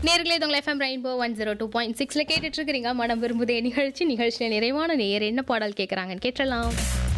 நேர்களே உங்களை FM rainbow one zero two point சிக்ஸில் கேட்டுட்டு இருக்கிறீங்க மனம் விரும்புதே நிகழ்ச்சி நிகழ்ச்சியில் நிறைவான நேயர் என்ன பாடல் கேட்குறாங்கன்னு கேட்டலாம்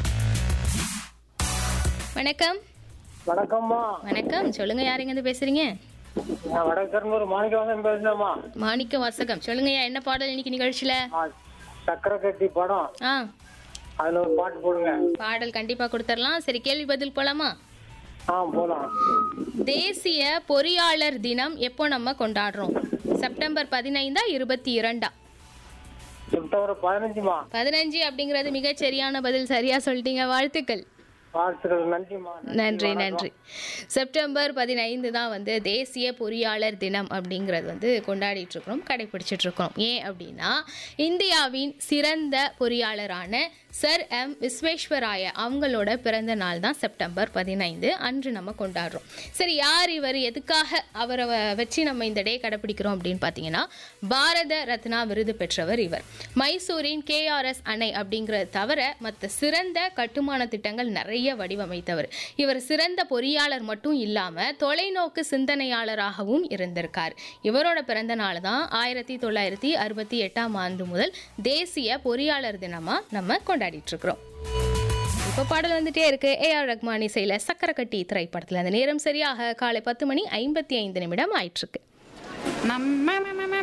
வணக்கம் வணக்கம்மா வணக்கம் சொல்லுங்க யாருங்க இருந்து பேசுறீங்க நான் வடக்கரும்பூர் மாணிக்கவாசன் பேசுறேம்மா மாணிக்க வாசகம் சொல்லுங்கய்யா என்ன பாடல் இன்னைக்கு நிகழ்ச்சியில ஆ, சக்கரை கட்டி படம் ஆ அதுல ஒரு பாட்டு போடுங்க பாடல் கண்டிப்பா கொடுத்துடலாம் சரி கேள்வி பதில் போலாமா ஆ போலாம் தேசிய பொறியாளர் தினம் எப்போ நம்ம கொண்டாடுறோம் செப்டம்பர் பதினைந்தா இருபத்தி இரண்டா செப்டம்பர் பதினஞ்சுமா பதினஞ்சு அப்படிங்கிறது மிகச் சரியான பதில் சரியா சொல்லிட்டீங்க வாழ்த்துக்கள் வாழ்த்துக்கள் நன்றிம்மா நன்றி நன்றி செப்டம்பர் பதினைந்து தான் வந்து தேசிய பொறியாளர் தினம் அப்படிங்கிறது வந்து கொண்டாடிட்டு இருக்கிறோம் கடைபிடிச்சிட்டு இருக்கிறோம் ஏன் அப்படின்னா இந்தியாவின் சிறந்த பொறியாளரான சர் எம் விஸ்வேஸ்வராய அவங்களோட பிறந்த நாள் தான் செப்டம்பர் பதினைந்து அன்று நம்ம கொண்டாடுறோம் சரி யார் இவர் எதுக்காக அவரை வ- வச்சு நம்ம இந்த டே கடைப்பிடிக்கிறோம் அப்படின்னு பார்த்தீங்கன்னா பாரத ரத்னா விருது பெற்றவர் இவர் மைசூரின் கேஆர்எஸ் அணை அப்படிங்கிறது தவிர மற்ற சிறந்த கட்டுமான திட்டங்கள் நிறைய வடிவமைத்தவர் இவர் சிறந்த பொறியாளர் மட்டும் இல்லாம தொலைநோக்கு சிந்தனையாளராகவும் இருந்திருக்கார் இவரோட பிறந்த நாள் தான் ஆயிரத்தி தொள்ளாயிரத்தி அறுபத்தி எட்டாம் ஆண்டு முதல் தேசிய பொறியாளர் தினமா நம்ம கொண்டாடிட்டு இருக்கிறோம் இப்போ பாடல் வந்துட்டே இருக்கு ஏஆர் ரஹ்மான் இசையில சக்கரக்கட்டி திரைப்படத்துல அந்த நேரம் சரியாக காலை பத்து மணி ஐம்பத்தி ஐந்து நிமிடம் ஆயிட்டு இருக்கு மம்ம